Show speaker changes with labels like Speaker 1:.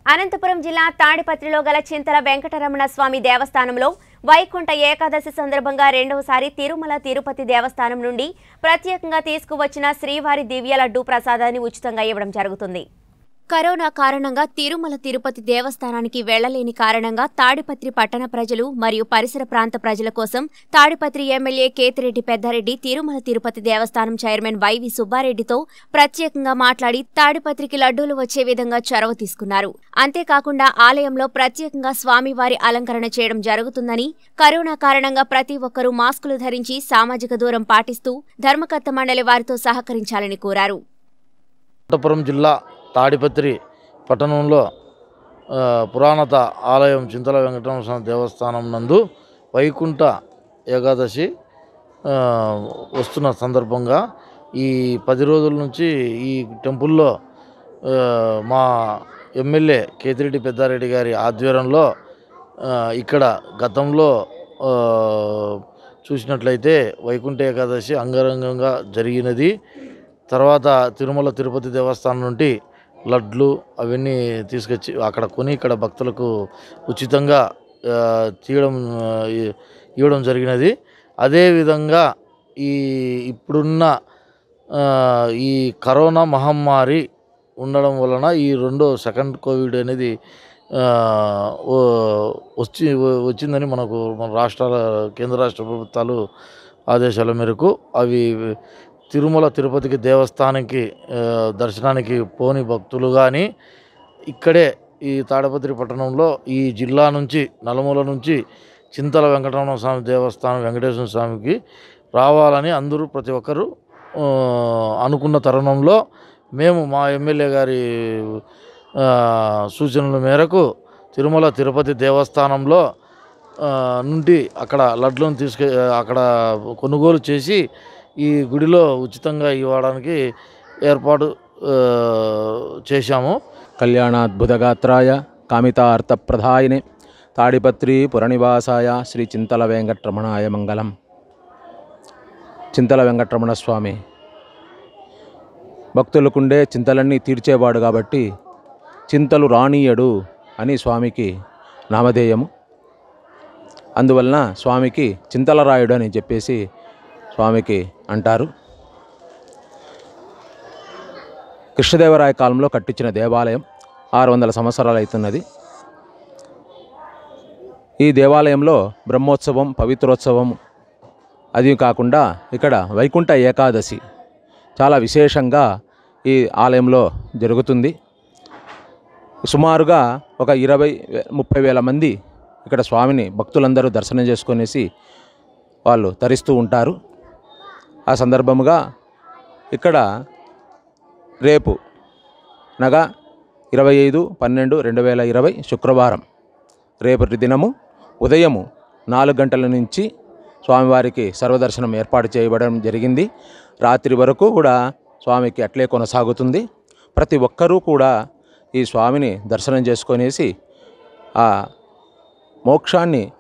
Speaker 1: అనంతపురం జిల్లా తాడిపత్రిలో గల చింతల వెంకటరమణ స్వామి దేవస్థానంలో వైకుంఠ ఏకాదశి సందర్భంగా రెండవసారి తిరుమల తిరుపతి దేవస్థానం నుండి ప్రత్యేకంగా తీసుకువచ్చిన శ్రీవారి దివ్య లడ్డూ ప్రసాదాన్ని ఉచితంగా ఇవ్వడం జరుగుతుంది కరోనా కారణంగా తిరుమల తిరుపతి దేవస్థానానికి వెళ్లలేని కారణంగా తాడిపత్రి పట్టణ ప్రజలు మరియు పరిసర ప్రాంత ప్రజల కోసం Tadipatri MLA Kethireddy Peddareddy Tirumala Tirupati Devasthanam chairman YV సుబ్బారెడ్డితో ప్రత్యేకంగా మాట్లాడి తాడిపత్రికి లడ్డూలు వచ్చే విధంగా చొరవ తీసుకున్నారు అంతేకాకుండా ఆలయంలో ప్రత్యేకంగా స్వామివారి అలంకరణ చేయడం జరుగుతుందని కరోనా కారణంగా ప్రతి ఒక్కరూ మాస్కులు ధరించి సామాజిక దూరం పాటిస్తూ ధర్మకర్త మండలి వారితో సహకరించాలని కోరారు
Speaker 2: అనంతపురం జిల్లా తాడిపత్రి పట్టణంలో ఆ, పురాణత ఆలయం చింతల వెంకటరమణ స్వామి దేవస్థానం నందు వైకుంఠ ఏకాదశి ఆ, వస్తున్న సందర్భంగా ఈ పది రోజుల నుంచి ఈ టెంపుల్లో ఆ, మా ఎమ్మెల్యే కేతిరెడ్డి పెద్దారెడ్డి గారి ఆధ్వర్యంలో ఆ, ఇక్కడ గతంలో ఆ, చూసినట్లయితే వైకుంఠ ఏకాదశి అంగరంగంగా జరిగినది తర్వాత తిరుమల తిరుపతి దేవస్థానం నుండి లడ్లు అవన్నీ తీసుకొచ్చి అక్కడ కొని ఇక్కడ భక్తులకు ఉచితంగా ఆ, తీయడం ఆ, ఇ- ఇవ్వడం జరిగినది అదేవిధంగా ఈ ఇప్పుడున్న ఆ, ఈ కరోనా మహమ్మారి ఉండడం వలన ఈ రెండో సెకండ్ కోవిడ్ అనేది ఆ, ఓ- వచ్చి వచ్చిందని మనకు మన రాష్ట్రాల కేంద్ర రాష్ట్ర ప్రభుత్వాలు ఆదేశాల మేరకు అవి తిరుమల తిరుపతికి దేవస్థానానికి ఆ, దర్శనానికి పోని భక్తులు కానీ ఇక్కడే ఈ తాడపత్రి పట్టణంలో ఈ జిల్లా నుంచి నలుమూల నుంచి చింతల వెంకటరమణ స్వామి దేవస్థానం వెంకటేశ్వర స్వామికి రావాలని అందరూ ప్రతి ఒక్కరూ ఆ, అనుకున్న తరుణంలో మేము మా ఎమ్మెల్యే గారి ఆ, సూచనల మేరకు తిరుమల తిరుపతి దేవస్థానంలో ఆ, నుండి అక్కడ లడ్లను తీసుకె అక్కడ కొనుగోలు చేసి ఈ గుడిలో ఉచితంగా ఇవ్వడానికి ఏర్పాటు ఆ, చేశాము
Speaker 3: కళ్యాణాద్భుతగాత్రాయ కామితార్థప్రదాయినే తాడిపత్రి పురనివాసాయ శ్రీ చింతల వెంకటరమణాయ మంగళం చింతల వెంకటరమణ స్వామి భక్తులకుండే చింతలన్నీ తీర్చేవాడు కాబట్టి చింతలు రానీయడు అని స్వామికి నామధేయము అందువలన స్వామికి చింతలరాయుడు అని చెప్పేసి స్వామికి అంటారు కృష్ణదేవరాయ కాలంలో కట్టించిన దేవాలయం ఆరు వందల సంవత్సరాలు అవుతున్నది ఈ దేవాలయంలో బ్రహ్మోత్సవం పవిత్రోత్సవం అది కాకుండా ఇక్కడ వైకుంఠ ఏకాదశి చాలా విశేషంగా ఈ ఆలయంలో జరుగుతుంది సుమారుగా ఒక ఇరవై వే- ముప్పై వేల మంది ఇక్కడ స్వామిని భక్తులందరూ దర్శనం చేసుకునేసి వాళ్ళు తరిస్తూ ఉంటారు ఆ సందర్భముగా ఇక్కడ రేపు అనగా ఇరవై ఐదు పన్నెండు రెండు వేల ఇరవై శుక్రవారం రేపటి దినము ఉదయము నాలుగు గంటల నుంచి స్వామివారికి సర్వదర్శనం ఏర్పాటు చేయబడడం జరిగింది రాత్రి వరకు కూడా స్వామికి అట్లే కొనసాగుతుంది ప్రతి ఒక్కరూ కూడా ఈ స్వామిని దర్శనం చేసుకొనేసి ఆ మోక్షాన్ని